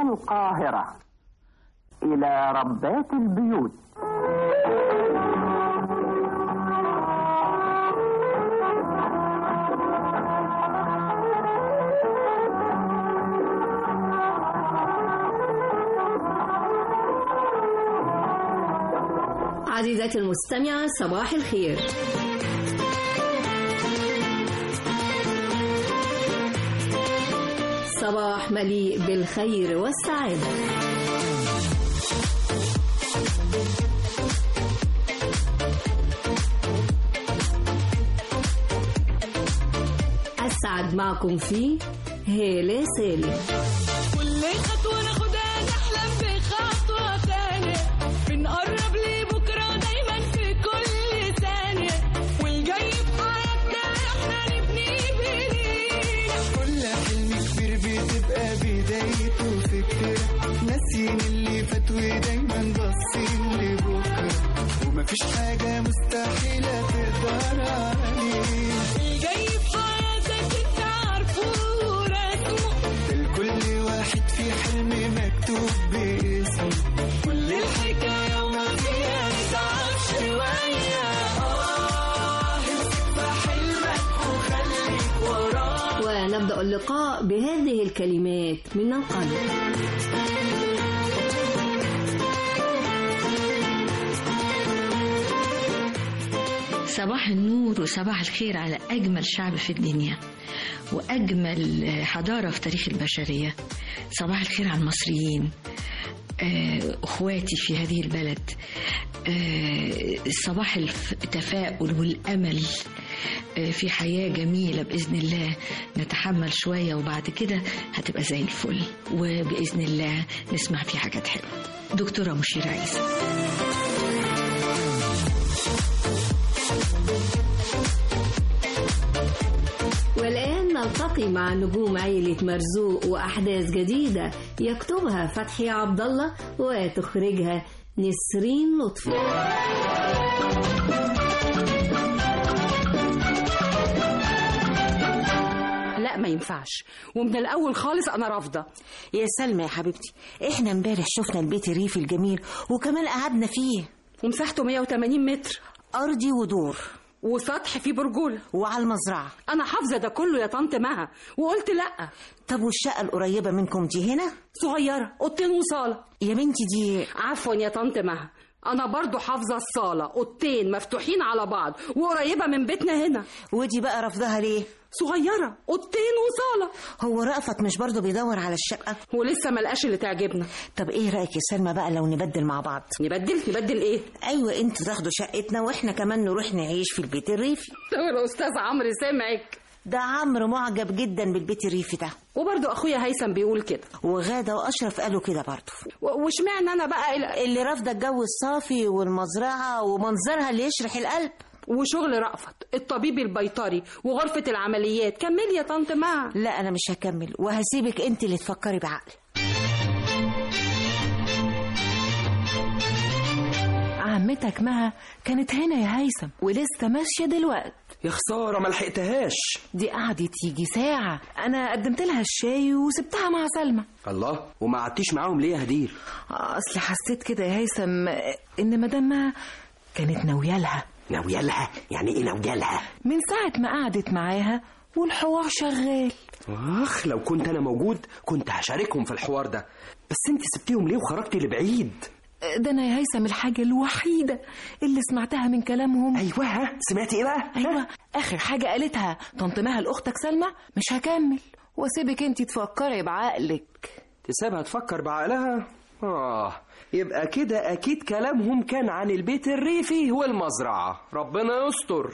القاهرة إلى ربات البيوت عزيزتي المستمعة صباح الخير صباح مليء بالخير والسعادة أسعد معكم فيه هالة سالم كل خطوة ناخدها نحلم بخطوة تانية بنقرب لبكرة دايما في كل ثانية والجاي في حياتنا احنا نبني بإيدينا كل حلم كبير بتبقى بدايته فكرة ناسيين اللي فات ودايما باصين لبكرة ومفيش حاجة مستحيلة تقدر عليه الجاي في حياتك انت عارفه ورسمه ده لكل واحد في حلم مكتوب باسمه كل الحكاية وما فيها نتعب شوية اه امسك في حلمك وخليك وراه ونبدأ اللقاء بهذه الكلمات من القلب صباح النور وصباح الخير على أجمل شعب في الدنيا وأجمل حضارة في تاريخ البشرية صباح الخير على المصريين آه، أخواتي في هذه البلد آه، صباح التفاؤل والأمل آه، في حياة جميلة بإذن الله نتحمل شوية وبعد كده هتبقى زي الفل وبإذن الله نسمع في حاجات حلوة دكتورة مشيرة عيسى والآن نلتقي مع نجوم عيلة مرزوق وأحداث جديدة يكتبها فتحي عبد الله وتخرجها نسرين لطفي لا ما ينفعش ومن الاول خالص انا رافضه يا سلمى يا حبيبتي احنا امبارح شفنا البيت الريفي الجميل وكمان قعدنا فيه ومساحته 180 متر ارضي ودور وسطح فيه برجوله وعلى المزرعه انا حافظه ده كله يا طنط مها وقلت لا طب والشقه القريبه منكم دي هنا صغيره اوضتين وصاله يا بنتي دي عفوا يا طنط مها انا برضو حافظه الصاله اوضتين مفتوحين على بعض وقريبه من بيتنا هنا ودي بقى رفضها ليه صغيره اوضتين وصاله هو رأفت مش برضه بيدور على الشقه ولسه ما لقاش اللي تعجبنا طب ايه رايك يا سلمى بقى لو نبدل مع بعض نبدل نبدل ايه ايوه انتوا تاخدوا شقتنا واحنا كمان نروح نعيش في البيت الريفي لو الاستاذ عمرو سمعك ده عمرو معجب جدا بالبيت الريفي ده وبرضو اخويا هيثم بيقول كده وغاده واشرف قالوا كده برضه و- واشمعنى انا بقى ال- اللي رافضه الجو الصافي والمزرعه ومنظرها اللي يشرح القلب وشغل رأفت الطبيب البيطري وغرفة العمليات كملي يا طنط مها لا انا مش هكمل وهسيبك انت اللي تفكري بعقل عمتك مها كانت هنا يا هيثم ولسه ماشيه دلوقتي يا خسارة ما لحقتهاش دي قعدت يجي ساعه انا قدمت لها الشاي وسبتها مع سلمى الله وما قعدتيش معاهم ليه يا هدير اصل حسيت كده يا هيثم ان مدام مها كانت ناويه لها ناوية لها يعني ايه ناوية لها من ساعه ما قعدت معاها والحوار شغال اخ لو كنت انا موجود كنت هشاركهم في الحوار ده بس انت سبتيهم ليه وخرجتي لبعيد ده انا يا هيثم الحاجه الوحيده اللي سمعتها من كلامهم ايوه ها سمعتي ايه بقى ايوه اخر حاجه قالتها طنط مها لاختك سلمى مش هكمل واسيبك انت تفكري بعقلك تسيبها تفكر بعقلها اه يبقى كده اكيد كلامهم كان عن البيت الريفي والمزرعة ربنا يستر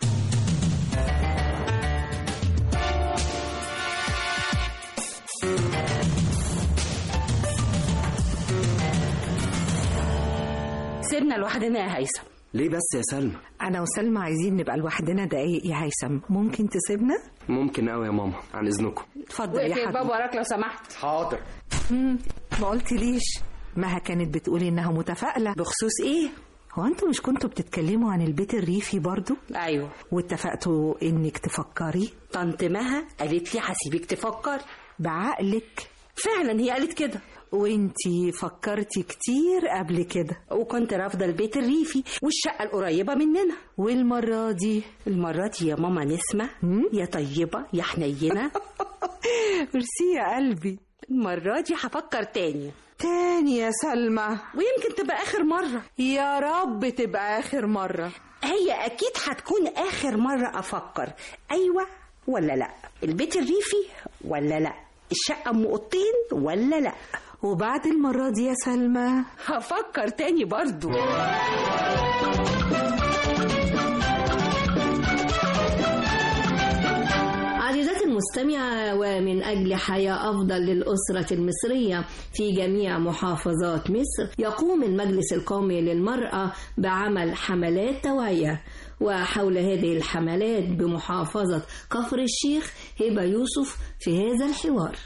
سيبنا لوحدنا يا هيثم ليه بس يا سلمى أنا وسلمى عايزين نبقى لوحدنا دقايق يا هيثم ممكن تسيبنا؟ ممكن قوي يا ماما عن اذنكم اتفضل يا وقف حبيبي الباب وراك لو سمحت حاضر مم، ما قلتليش مها كانت بتقولي إنها متفائلة بخصوص إيه؟ هو أنتوا مش كنتوا بتتكلموا عن البيت الريفي برضو؟ ايوه واتفقتوا إنك تفكري طنط مها قالت لي هسيبك تفكري بعقلك فعلا هي قالت كده وانتي فكرتي كتير قبل كده وكنت رافضة البيت الريفي والشقة القريبة مننا والمرة دي المرة دي يا ماما نسمة يا طيبة يا حنينة ميرسي يا قلبي المرة دي هفكر تاني تاني يا سلمى ويمكن تبقى آخر مرة يا رب تبقى آخر مرة هي أكيد هتكون آخر مرة أفكر أيوة ولا لأ البيت الريفي ولا لأ الشقة أم أوضتين ولا لأ وبعد المرة دي يا سلمى هفكر تاني برضو عزيزاتي المستمعة ومن أجل حياة أفضل للأسرة المصرية في جميع محافظات مصر يقوم المجلس القومي للمرأة بعمل حملات توعية وحول هذه الحملات بمحافظة كفر الشيخ هبة يوسف في هذا الحوار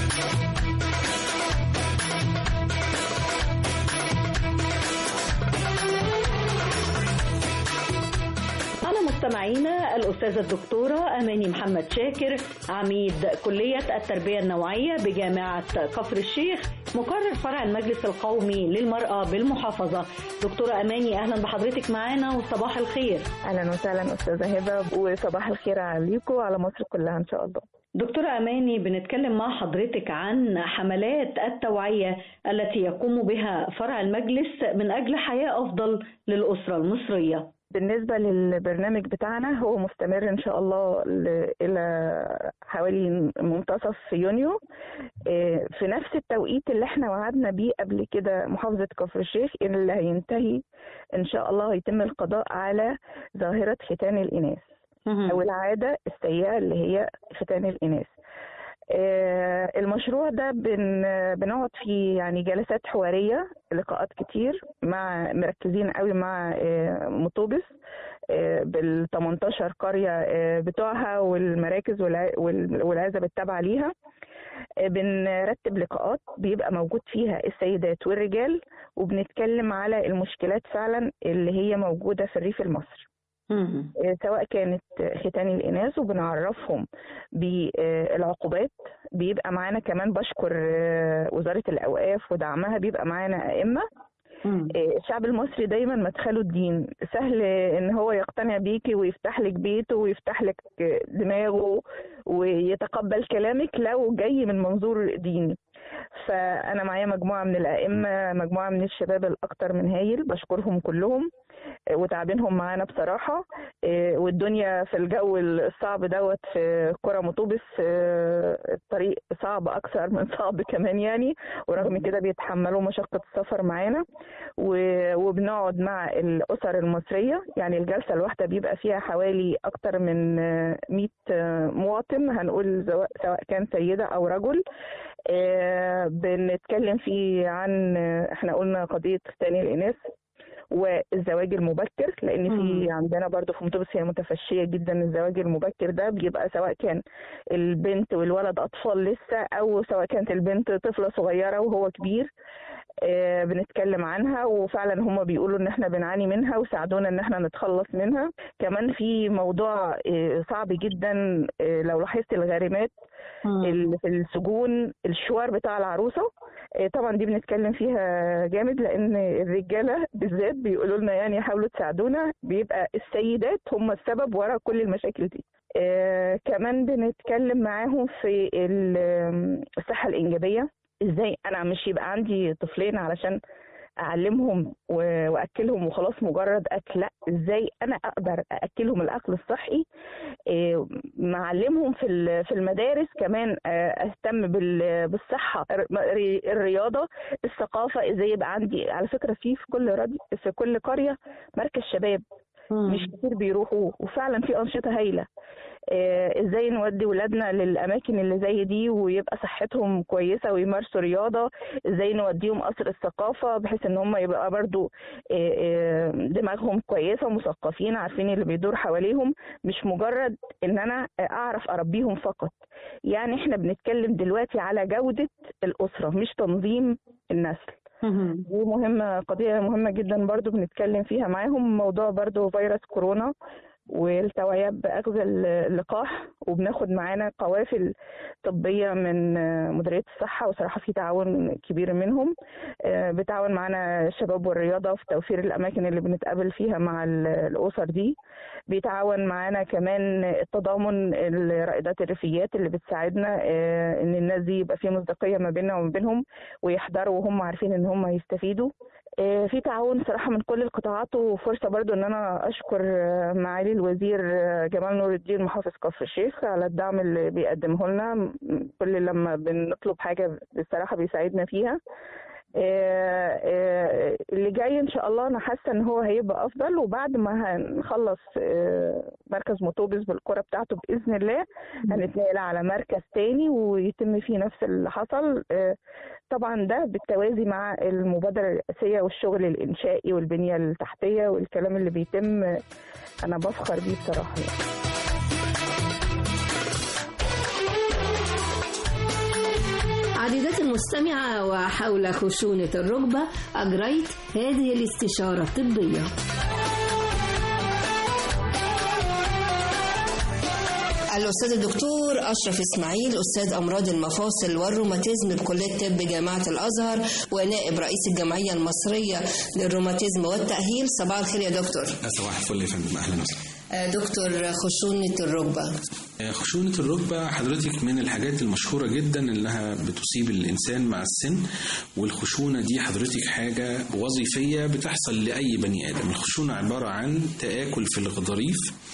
على مستمعينا الأستاذة الدكتورة أماني محمد شاكر عميد كلية التربية النوعية بجامعة كفر الشيخ مقرر فرع المجلس القومي للمرأة بالمحافظة دكتورة أماني أهلا بحضرتك معانا وصباح الخير اهلا وسهلا استاذه هبه وصباح الخير عليكم وعلى مصر كلها ان شاء الله دكتورة أماني بنتكلم مع حضرتك عن حملات التوعية التي يقوم بها فرع المجلس من أجل حياة أفضل للأسرة المصرية بالنسبه للبرنامج بتاعنا هو مستمر ان شاء الله ل- الى حوالي منتصف يونيو آه، في نفس التوقيت اللي احنا وعدنا بيه قبل كده محافظه كفر الشيخ اللي هينتهي ان شاء الله هيتم القضاء على ظاهره ختان الاناث او العاده السيئه اللي هي ختان الاناث آه، المشروع ده بن بنقعد فيه يعني جلسات حواريه لقاءات كتير مع مركزين قوي مع آه، مطوبس بال 18 قريه آه، بتوعها والمراكز والع- وال- والعزب التابعه ليها آه، بنرتب لقاءات بيبقى موجود فيها السيدات والرجال وبنتكلم على المشكلات فعلا اللي هي موجوده في الريف المصري آه، سواء كانت ختان الإناث وبنعرفهم بالعقوبات بيبقى معانا كمان بشكر آه، وزارة الأوقاف ودعمها بيبقى معانا أئمة آه، الشعب المصري دايما مدخله الدين سهل ان هو يقتنع بيكي ويفتح لك بيته ويفتح لك آه، دماغه ويتقبل كلامك لو جاي من منظور ديني فانا معايا مجموعه من الائمه مجموعه من الشباب الاكثر من هايل بشكرهم كلهم آه، وتعبينهم معانا بصراحه آه، والدنيا في الجو الصعب دوت في قرى مطوبس آه، الطريق صعب اكثر من صعب كمان يعني ورغم كده بيتحملوا مشقه السفر معانا و- وبنقعد مع الاسر المصريه يعني الجلسه الواحده بيبقى فيها حوالي اكتر من آه، 100 آه، مواطن هنقول سواء سواء كان سيده او رجل آه، بنتكلم فيه عن آه، احنا قلنا قضيه ختان الاناث والزواج المبكر لان في عندنا برضو في مطوبس هي متفشيه جدا الزواج المبكر ده بيبقى سواء كان البنت والولد اطفال لسه او سواء كانت البنت طفله صغيره وهو كبير آه، بنتكلم عنها وفعلا هم بيقولوا ان احنا بنعاني منها وساعدونا ان احنا نتخلص منها كمان في موضوع آه، صعب جدا آه، لو لاحظت الغارمات اللي في السجون الشوار بتاع العروسه آه، طبعا دي بنتكلم فيها جامد لان الرجاله بالذات بيقولوا لنا يعني حاولوا تساعدونا بيبقى السيدات هم السبب ورا كل المشاكل دي آه كمان بنتكلم معاهم في ال- الصحه الانجابيه ازاي انا مش يبقى عندي طفلين علشان اعلمهم و- واكلهم وخلاص مجرد اكل لا ازاي انا اقدر ااكلهم الاكل الصحي إيه، معلمهم في ال- في المدارس كمان آه، اهتم بال- بالصحه الر- الرياضه الثقافه ازاي يبقى عندي على فكره في في كل رادي في كل قريه مركز شباب مش كتير بيروحوا وفعلا في انشطه هايله آه، ازاي نودي ولادنا للاماكن اللي زي دي ويبقى صحتهم كويسه ويمارسوا رياضه ازاي نوديهم قصر الثقافه بحيث ان هم يبقى برضو آه، آه، دماغهم كويسه ومثقفين عارفين اللي بيدور حواليهم مش مجرد ان انا اعرف اربيهم فقط يعني احنا بنتكلم دلوقتي على جوده الاسره مش تنظيم النسل دي مهمة قضية مهمة جدا برضو بنتكلم فيها معاهم موضوع برضو فيروس كورونا والتوعية بأخذ اللقاح وبناخد معانا قوافل طبية من مديرية الصحة وصراحة في تعاون كبير منهم آه، بتعاون معانا الشباب والرياضة في توفير الأماكن اللي بنتقابل فيها مع ال- الأسر دي بيتعاون معانا كمان التضامن الرائدات الريفيات اللي بتساعدنا آه، ان الناس دي يبقى في مصداقية ما بيننا وما بينهم ويحضروا وهم عارفين ان هم هيستفيدوا آه، في تعاون صراحة من كل القطاعات وفرصة برضو ان انا اشكر آه، معالي الوزير آه، جمال نور الدين محافظ كفر الشيخ على الدعم اللي بيقدمه لنا م- كل لما بنطلب حاجة بصراحة بيساعدنا فيها آه، آه، اللي جاي ان شاء الله انا حاسه ان هو هيبقى افضل وبعد ما هنخلص آه، مركز مطوبس بالقرى بتاعته باذن الله هنتنقل على مركز تاني ويتم فيه نفس اللي حصل آه، طبعا ده بالتوازي مع المبادره الرئاسيه والشغل الانشائي والبنيه التحتيه والكلام اللي بيتم آه، انا بفخر بيه بصراحه يعني. عزيزتي المستمعة وحول خشونة الركبة أجريت هذه الاستشارة الطبية الأستاذ الدكتور أشرف إسماعيل أستاذ أمراض المفاصل والروماتيزم بكلية طب جامعة الأزهر ونائب رئيس الجمعية المصرية للروماتيزم والتأهيل صباح الخير يا دكتور صباح الفل يا فندم اهلا وسهلا آه، دكتور خشونة الركبة آه، خشونة الركبة حضرتك من الحاجات المشهورة جدا انها بتصيب الانسان مع السن والخشونة دي حضرتك حاجة وظيفية بتحصل لأي بني آدم الخشونة عبارة عن تآكل في الغضاريف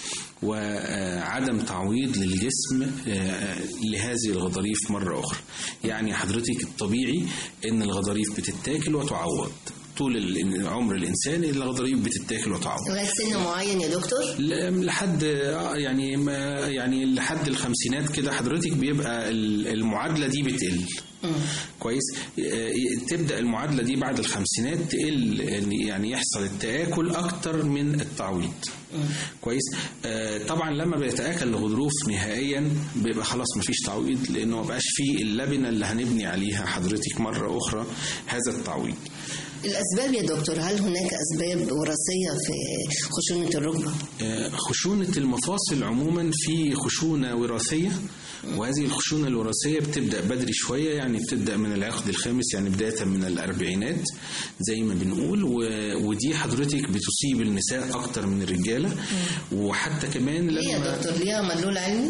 وعدم تعويض للجسم آه، لهذه الغضاريف مرة أخرى يعني حضرتك الطبيعي ان الغضاريف بتتاكل وتعوض طول ال- عمر الانسان الغضاريف بتتاكل وتعوض لغاية سن معين يا دكتور ل- لحد آه، يعني ما يعني لحد الخمسينات كده حضرتك بيبقى ال- المعادله دي بتقل كويس آه، تبدا المعادله دي بعد الخمسينات تقل يعني يحصل التاكل اكتر من التعويض كويس آه، طبعا لما بيتاكل الغضروف نهائيا بيبقى خلاص مفيش تعويض لانه ما بقاش فيه اللبنه اللي هنبني عليها حضرتك مره اخرى هذا التعويض الأسباب يا دكتور هل هناك أسباب وراثية في خشونة الركبة؟ آه، خشونة المفاصل عموما في خشونة وراثية وهذه الخشونة الوراثية بتبدأ بدري شوية يعني بتبدأ من العقد الخامس يعني بداية من الأربعينات زي ما بنقول و... ودي حضرتك بتصيب النساء أكتر من الرجالة وحتى كمان ليه يا لما دكتور ليها مدلول علمي؟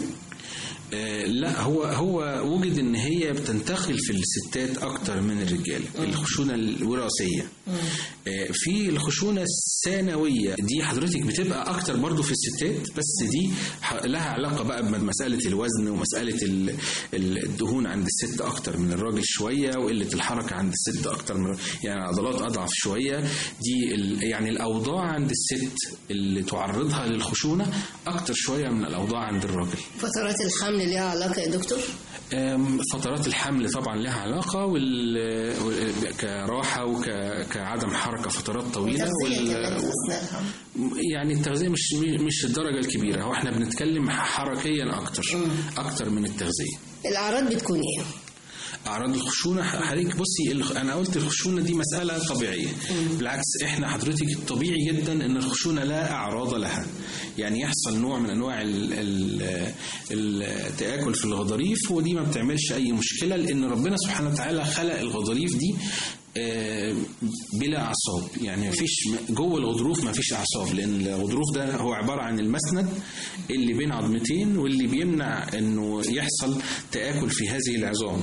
آه، لا هو هو وجد ان هي بتنتقل في الستات اكتر من الرجاله الخشونه الوراثيه آه، في الخشونه الثانويه دي حضرتك بتبقى اكتر برضو في الستات بس دي ح- لها علاقه بقى بمساله الوزن ومساله ال- ال- الدهون عند الست اكتر من الراجل شويه وقله الحركه عند الست اكتر من يعني عضلات اضعف شويه دي ال- يعني الاوضاع عند الست اللي تعرضها للخشونه اكتر شويه من الاوضاع عند الراجل فترات الحمل ليها علاقة يا دكتور؟ أم، فترات الحمل طبعا لها علاقة وال... وال- كراحة وكعدم حركة فترات طويلة وتغذية كمان في أثناء الحمل يعني التغذية مش مش الدرجة الكبيرة هو احنا بنتكلم حركيا أكتر أكتر من التغذية الأعراض بتكون إيه؟ اعراض الخشونه حضرتك بصي الخ- انا قلت الخشونه دي مساله طبيعيه بالعكس احنا حضرتك الطبيعي جدا ان الخشونه لا اعراض لها يعني يحصل نوع من انواع ال- ال- التاكل في الغضاريف ودي ما بتعملش اي مشكله لان ربنا سبحانه وتعالى خلق الغضاريف دي آه، بلا اعصاب يعني مفيش جوه الغضروف مفيش اعصاب لان الغضروف ده هو عباره عن المسند اللي بين عظمتين واللي بيمنع انه يحصل تاكل في هذه العظام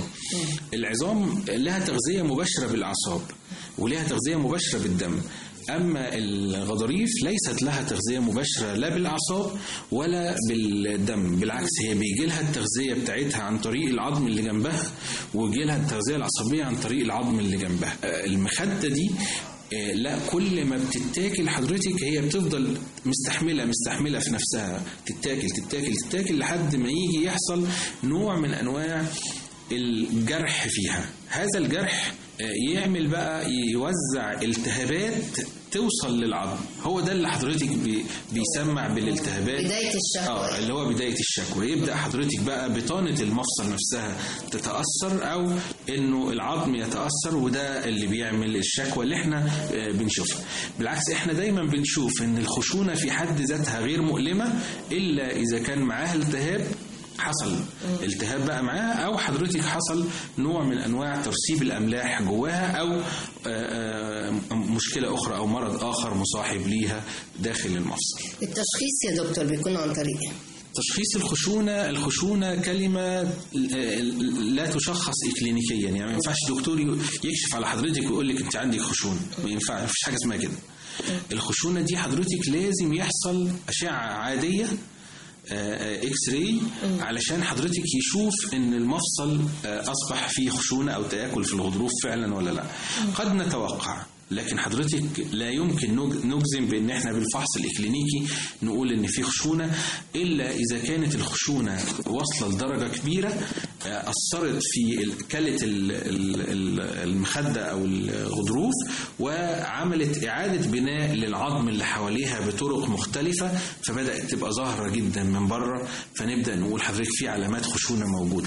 العظام لها تغذيه مباشره بالاعصاب ولها تغذيه مباشره بالدم اما الغضاريف ليست لها تغذيه مباشره لا بالاعصاب ولا بالدم بالعكس هي بيجي لها التغذيه بتاعتها عن طريق العظم اللي جنبها ويجي لها التغذيه العصبيه عن طريق العظم اللي جنبها آه، المخده دي آه، لا كل ما بتتاكل حضرتك هي بتفضل مستحمله مستحمله في نفسها تتاكل تتاكل تتاكل لحد ما يجي يحصل نوع من انواع الجرح فيها هذا الجرح آه، يعمل بقى يوزع التهابات توصل للعظم هو ده اللي حضرتك بي بيسمع بالالتهابات بداية الشكوى. اه اللي هو بدايه الشكوى يبدا حضرتك بقى بطانه المفصل نفسها تتاثر او انه العظم يتاثر وده اللي بيعمل الشكوى اللي احنا آه، بنشوفها بالعكس احنا دايما بنشوف ان الخشونه في حد ذاتها غير مؤلمه الا اذا كان معاها التهاب حصل التهاب بقى معاها او حضرتك حصل نوع من انواع ترسيب الاملاح جواها او آه، آه، مشكله اخرى او مرض اخر مصاحب ليها داخل المفصل التشخيص يا دكتور بيكون عن طريق ايه؟ تشخيص الخشونة الخشونة كلمة آه، لا تشخص إكلينيكيا يعني ما ينفعش دكتور يكشف على حضرتك ويقول لك أنت عندك خشونة ما ينفع ما فيش حاجة اسمها كده الخشونة دي حضرتك لازم يحصل أشعة عادية اكس راي علشان حضرتك يشوف ان المفصل آه، اصبح فيه خشونه او تاكل في الغضروف فعلا ولا لا قد نتوقع لكن حضرتك لا يمكن نج- نجزم بان احنا بالفحص الاكلينيكي نقول ان في خشونه الا اذا كانت الخشونه واصله لدرجه كبيره آه، اثرت في ال- كلة ال- ال- ال- المخده او الغضروف وعملت اعاده بناء للعظم اللي حواليها بطرق مختلفه فبدات تبقى ظاهره جدا من بره فنبدا نقول حضرتك في علامات خشونه موجوده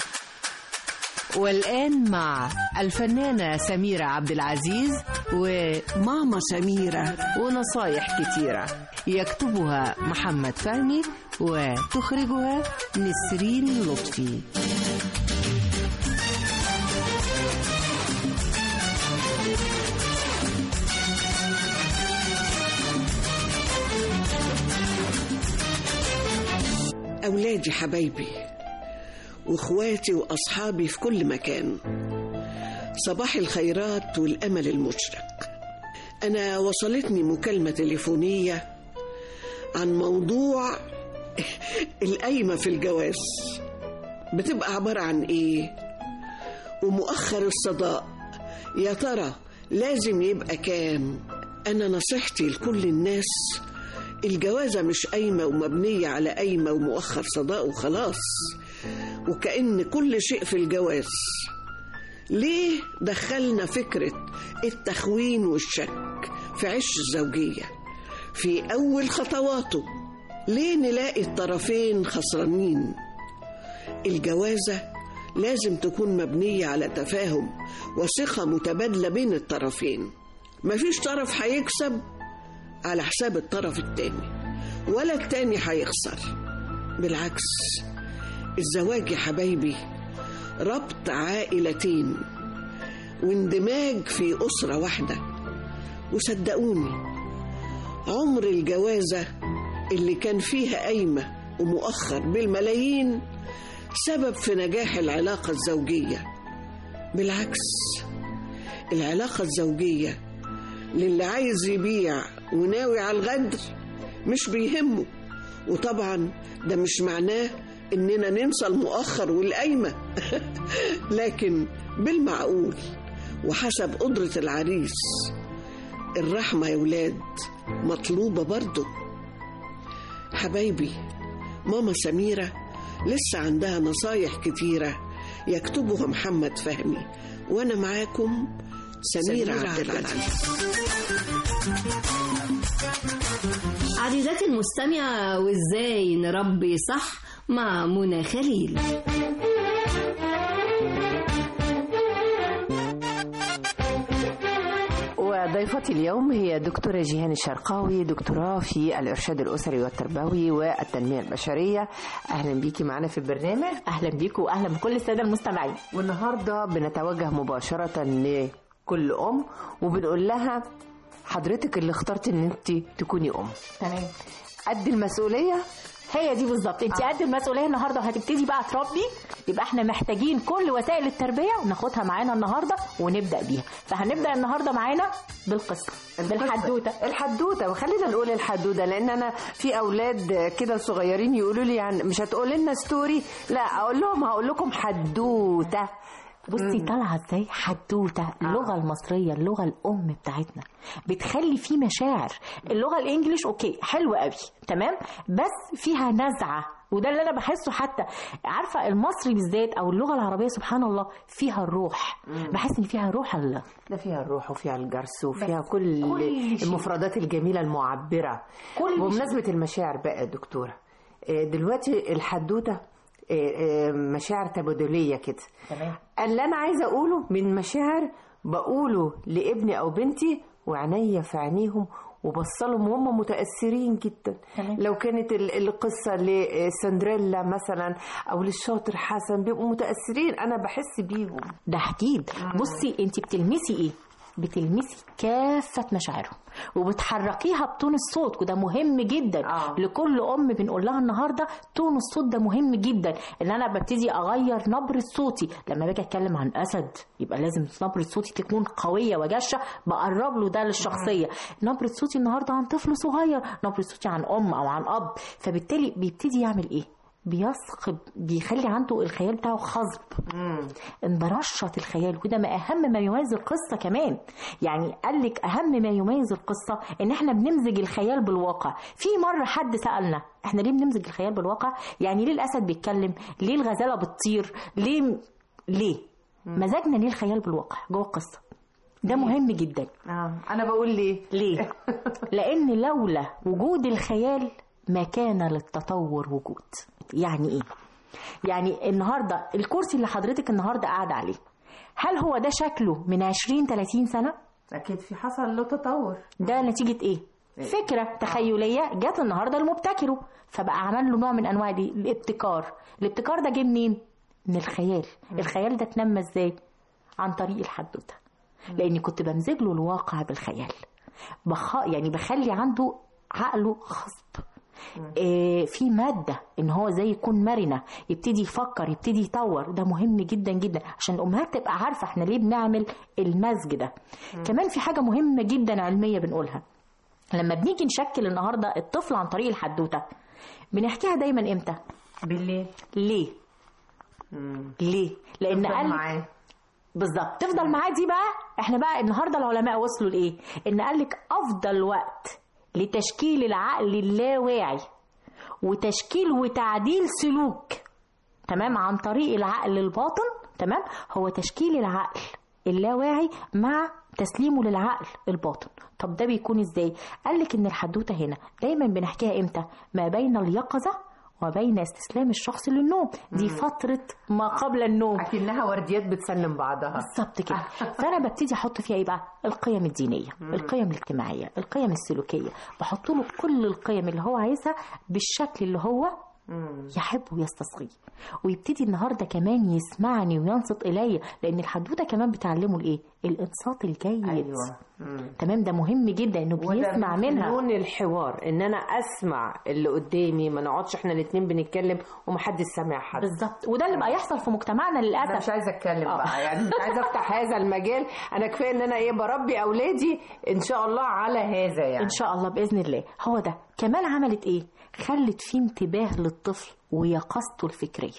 والآن مع الفنانة سميرة عبد العزيز وماما سميرة ونصايح كتيرة يكتبها محمد فهمي وتخرجها نسرين لطفي أولادي حبايبي وإخواتي وأصحابي في كل مكان صباح الخيرات والأمل المشرق أنا وصلتني مكالمة تليفونية عن موضوع القايمة في الجواز بتبقى عبارة عن إيه ومؤخر الصداق يا ترى لازم يبقى كام أنا نصيحتي لكل الناس الجوازة مش قايمة ومبنية على قايمة ومؤخر صداق وخلاص وكأن كل شيء في الجواز ليه دخلنا فكرة التخوين والشك في عش الزوجية في أول خطواته ليه نلاقي الطرفين خسرانين الجوازة لازم تكون مبنية على تفاهم وثقة متبادلة بين الطرفين مفيش طرف هيكسب على حساب الطرف التاني ولا التاني هيخسر بالعكس الزواج يا حبايبي ربط عائلتين واندماج في أسرة واحدة وصدقوني عمر الجوازة اللي كان فيها قايمة ومؤخر بالملايين سبب في نجاح العلاقة الزوجية بالعكس العلاقة الزوجية للي عايز يبيع وناوي على الغدر مش بيهمه وطبعا ده مش معناه اننا ننسى المؤخر والقايمة لكن بالمعقول وحسب قدرة العريس الرحمة يا ولاد مطلوبة برضه حبايبي ماما سميرة لسه عندها نصايح كتيرة يكتبها محمد فهمي وأنا معاكم سميرة, سميرة عبد العزيز عزيزاتي المستمعة وازاي نربي صح مع منى خليل وضيفتي اليوم هي دكتورة جيهان الشرقاوي دكتوراه في الإرشاد الأسري والتربوي والتنمية البشرية أهلا بيكي معنا في البرنامج أهلا بيكي وأهلا بكل السادة المستمعين والنهاردة بنتوجه مباشرة لكل أم وبنقول لها حضرتك اللي اخترت ان انت تكوني ام تمام قد المسؤوليه هي دي بالظبط انت قد المسؤوليه النهارده وهتبتدي بقى تربي يبقى احنا محتاجين كل وسائل التربيه وناخدها معانا النهارده ونبدا بيها فهنبدا النهارده معانا بالقصه بالحدوته الحدوته وخلينا نقول الحدوته لان انا في اولاد كده صغيرين يقولوا لي يعني مش هتقول لنا ستوري لا اقول لهم هقول لكم حدوته بصي طالعه ازاي حدوته اللغه المصريه اللغه الام بتاعتنا بتخلي فيه مشاعر اللغه الانجليش اوكي حلوه قوي تمام بس فيها نزعه وده اللي انا بحسه حتى عارفه المصري بالذات او اللغه العربيه سبحان الله فيها الروح بحس ان فيها روح الله ده فيها الروح وفيها الجرس وفيها كل, كل شيء. المفردات الجميلة المعبرة كل بمناسبة المشاعر بقى يا دكتورة آه، دلوقتي الحدوتة آه، آه، مشاعر تبادلية كده تمام اللي أنا عايزة أقوله من مشاعر بقوله لابني أو بنتي وعينيا في عينيهم وبصلهم وهم متأثرين جدا تمام. لو كانت ال- القصة لسندريلا مثلا أو للشاطر حسن بيبقوا متأثرين أنا بحس بيهم ده اكيد بصي انت بتلمسي ايه بتلمسي كافة مشاعرهم وبتحركيها بتون الصوت وده مهم جدا آه. لكل ام بنقول لها النهارده تون الصوت ده مهم جدا ان انا ببتدي اغير نبرة صوتي لما باجي اتكلم عن اسد يبقى لازم نبرة صوتي تكون قوية وجاشة بقرب له ده للشخصية نبرة صوتي النهارده عن طفل صغير نبرة صوتي عن ام او عن اب فبالتالي بيبتدي يعمل ايه بيثقب بيخلي عنده الخيال بتاعه خصب انبرشط الخيال وده ما اهم ما يميز القصه كمان يعني قال لك اهم ما يميز القصه ان احنا بنمزج الخيال بالواقع في مره حد سالنا احنا ليه بنمزج الخيال بالواقع يعني ليه الاسد بيتكلم ليه الغزاله بتطير ليه ليه مزجنا ليه الخيال بالواقع جوه القصه ده مهم جدا آه. أنا بقول ليه ليه لان لولا وجود الخيال ما كان للتطور وجود يعني ايه يعني النهارده الكرسي اللي حضرتك النهارده قاعده عليه هل هو ده شكله من 20 30 سنه أكيد في حصل له تطور ده نتيجه ايه فكره تخيليه جت النهارده لمبتكره فبقى عمل له نوع من انواع دي الابتكار الابتكار ده جه منين من الخيال الخيال ده اتنمى ازاي عن طريق الحدوته لاني كنت بمزج له الواقع بالخيال بخ... يعني بخلي عنده عقله خصب إيه في ماده ان هو زي يكون مرنه يبتدي يفكر يبتدي يطور ده مهم جدا جدا عشان الامهات تبقى عارفه احنا ليه بنعمل المزج ده كمان في حاجه مهمه جدا علميه بنقولها لما بنيجي نشكل النهارده الطفل عن طريق الحدوته بنحكيها دايما امتى بالليل ليه ليه لان تفضل قال معاه. بالظبط تفضل معاه دي بقى احنا بقى النهارده العلماء وصلوا لايه ان قال لك افضل وقت لتشكيل العقل اللاواعي وتشكيل وتعديل سلوك تمام عن طريق العقل الباطن تمام هو تشكيل العقل اللاواعي مع تسليمه للعقل الباطن طب ده بيكون ازاي قال لك ان الحدوته هنا دايما بنحكيها امتى ما بين اليقظه وبين استسلام الشخص للنوم دي فتره ما قبل النوم أكنها ورديات بتسلم بعضها بالظبط كده فانا ببتدي احط فيها ايه بقى القيم الدينيه القيم الاجتماعيه القيم السلوكيه بحط له كل القيم اللي هو عايزها بالشكل اللي هو يحب ويستصغيه ويبتدي النهارده كمان يسمعني وينصت الي لان الحدوته كمان بتعلمه الايه الانصات الجيد أيوة. تمام ده مهم جدا انه بيسمع منها فنون الحوار ان انا اسمع اللي قدامي ما نقعدش احنا الاثنين بنتكلم ومحدش سامع حد بالظبط وده اللي بقى يحصل في مجتمعنا للاسف انا مش عايزه اتكلم بقى يعني مش عايزه افتح هذا المجال انا كفايه ان انا ايه بربي اولادي ان شاء الله على هذا يعني ان شاء الله باذن الله هو ده كمان عملت ايه خلت فيه انتباه للطفل ويقظته الفكريه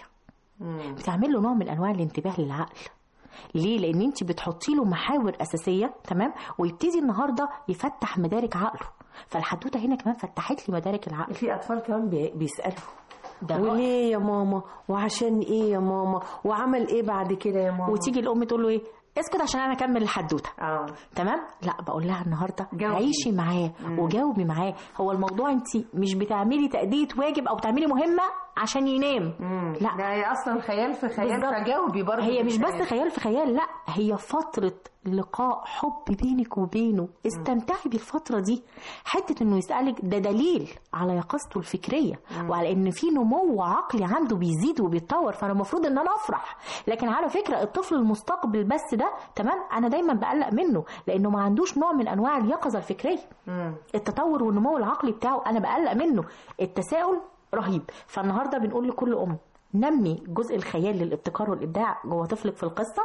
بتعمل له نوع من انواع الانتباه للعقل ليه لان انت بتحطي له محاور اساسيه تمام ويبتدي النهارده يفتح مدارك عقله فالحدوته هنا كمان فتحت لي مدارك العقل في اطفال كمان بي- بيسالوا ده وليه يا ماما وعشان ايه يا ماما وعمل ايه بعد كده يا ماما وتيجي الام تقول له ايه اسكت عشان انا اكمل الحدوته اه تمام لا بقول لها النهارده جاوبي. عيشي معاه وجاوبي معاه هو الموضوع انت مش بتعملي تاديه واجب او بتعملي مهمه عشان ينام لا ده هي اصلا خيال في خيال بالظبط. فجاوبي برضه هي مش بالخيال. بس خيال في خيال لا هي فترة لقاء حب بينك وبينه استمتعي بالفترة دي حتة انه يسألك ده دليل على يقظته الفكرية وعلى ان في نمو عقلي عنده بيزيد وبيتطور فانا المفروض ان انا افرح لكن على فكرة الطفل المستقبل بس ده تمام انا دايما بقلق منه لانه ما عندوش نوع من انواع اليقظة الفكرية التطور والنمو العقلي بتاعه انا بقلق منه التساؤل رهيب فالنهارده بنقول لكل ام نمي جزء الخيال للابتكار والابداع جوه طفلك في القصه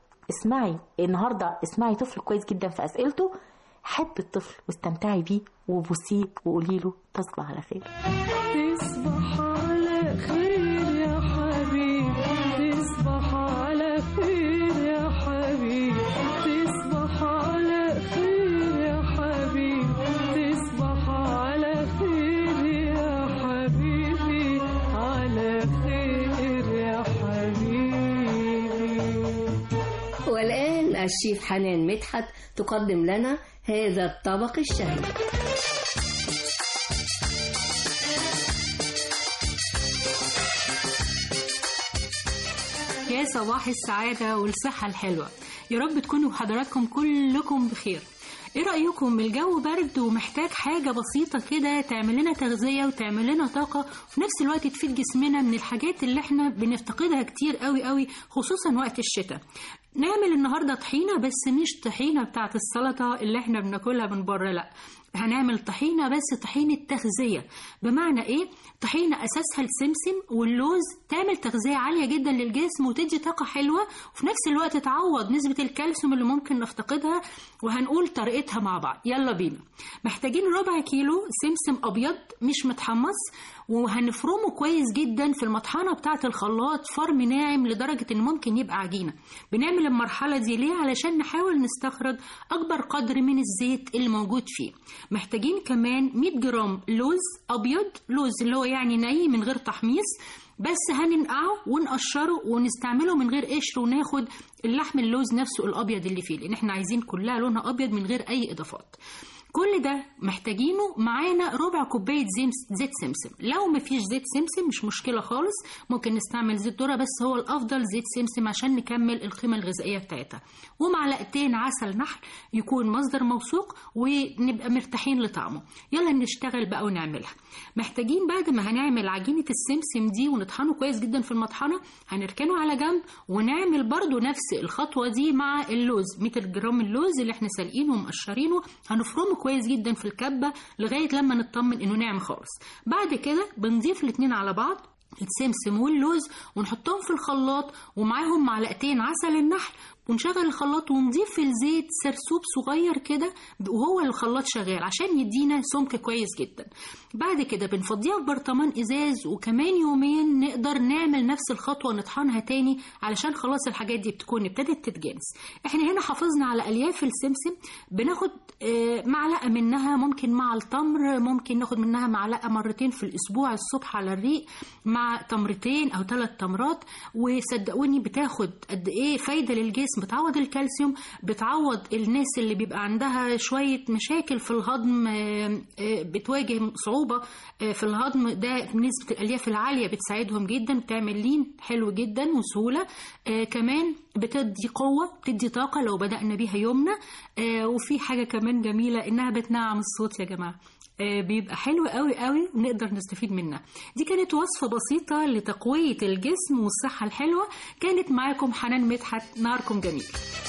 اسمعي النهارده اسمعي طفل كويس جدا في اسئلته حب الطفل واستمتعي بيه وبوسيه وقولي له تصبح على خير تصبح على خير يا حبيب تصبح على خير يا حبيب تصبح على خير يا حبيب تصبح على خير يا حبيبي الشيف حنان مدحت تقدم لنا هذا الطبق الشهي يا صباح السعادة والصحة الحلوة يا رب تكونوا حضراتكم كلكم بخير ايه رأيكم الجو برد ومحتاج حاجة بسيطة كده تعمل لنا تغذية وتعمل لنا طاقة وفي نفس الوقت تفيد جسمنا من الحاجات اللي احنا بنفتقدها كتير قوي قوي خصوصا وقت الشتاء نعمل النهاردة طحينة بس مش طحينة بتاعت السلطة اللي احنا بناكلها من بره لا هنعمل طحينة بس طحينة تغذية بمعنى ايه طحينة اساسها السمسم واللوز تعمل تغذية عالية جدا للجسم وتدي طاقة حلوة وفي نفس الوقت تعوض نسبة الكالسيوم اللي ممكن نفتقدها وهنقول طريقتها مع بعض يلا بينا محتاجين ربع كيلو سمسم ابيض مش متحمص وهنفرمه كويس جدا في المطحنة بتاعة الخلاط فرم ناعم لدرجة ان ممكن يبقى عجينة بنعمل المرحلة دي ليه علشان نحاول نستخرج اكبر قدر من الزيت اللي موجود فيه محتاجين كمان 100 جرام لوز ابيض لوز اللي هو يعني ني من غير تحميص بس هننقعه ونقشره ونستعمله من غير قشر وناخد اللحم اللوز نفسه الابيض اللي فيه لان احنا عايزين كلها لونها ابيض من غير اي اضافات كل ده محتاجينه معانا ربع كوبايه زيت زيت سمسم لو مفيش زيت سمسم مش مشكله خالص ممكن نستعمل زيت ذره بس هو الافضل زيت سمسم عشان نكمل القيمه الغذائيه بتاعتها ومعلقتين عسل نحل يكون مصدر موثوق ونبقى مرتاحين لطعمه يلا نشتغل بقى ونعملها محتاجين بعد ما هنعمل عجينه السمسم دي ونطحنه كويس جدا في المطحنه هنركنه على جنب ونعمل برضو نفس الخطوه دي مع اللوز 100 جرام اللوز اللي احنا سالقينه ومقشرينه هنفرمه كويس جدا في الكبه لغايه لما نطمن انه ناعم خالص بعد كده بنضيف الاتنين على بعض السمسم واللوز ونحطهم في الخلاط ومعاهم معلقتين عسل النحل ونشغل الخلاط ونضيف في الزيت سرسوب صغير كده وهو الخلاط شغال عشان يدينا سمك كويس جدا بعد كده بنفضيها في برطمان ازاز وكمان يومين نقدر نعمل نفس الخطوه نطحنها تاني علشان خلاص الحاجات دي بتكون ابتدت تتجانس احنا هنا حافظنا على الياف السمسم بناخد آه، معلقه منها ممكن مع التمر ممكن ناخد منها معلقه مرتين في الاسبوع الصبح على الريق مع تمرتين او ثلاث تمرات وصدقوني بتاخد قد ايه فايده للجسم بتعوض الكالسيوم بتعوض الناس اللي بيبقى عندها شويه مشاكل في الهضم آه، آه، بتواجه صعوبه آه، في الهضم ده نسبه الالياف العاليه بتساعدهم جدا بتعمل لين حلو جدا وسهوله آه، كمان بتدي قوه بتدي طاقه لو بدانا بيها يومنا آه، وفي حاجه كمان جميله انها بتنعم الصوت يا جماعه آه، بيبقى حلو قوي قوي ونقدر نستفيد منها دي كانت وصفة بسيطة لتقوية الجسم والصحة الحلوة كانت معاكم حنان مدحت نهاركم جميل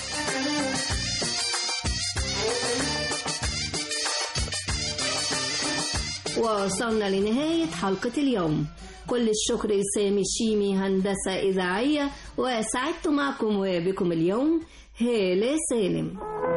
وصلنا لنهاية حلقة اليوم كل الشكر لسامي الشيمي هندسة إذاعية وسعدت معكم وبكم اليوم هالة سالم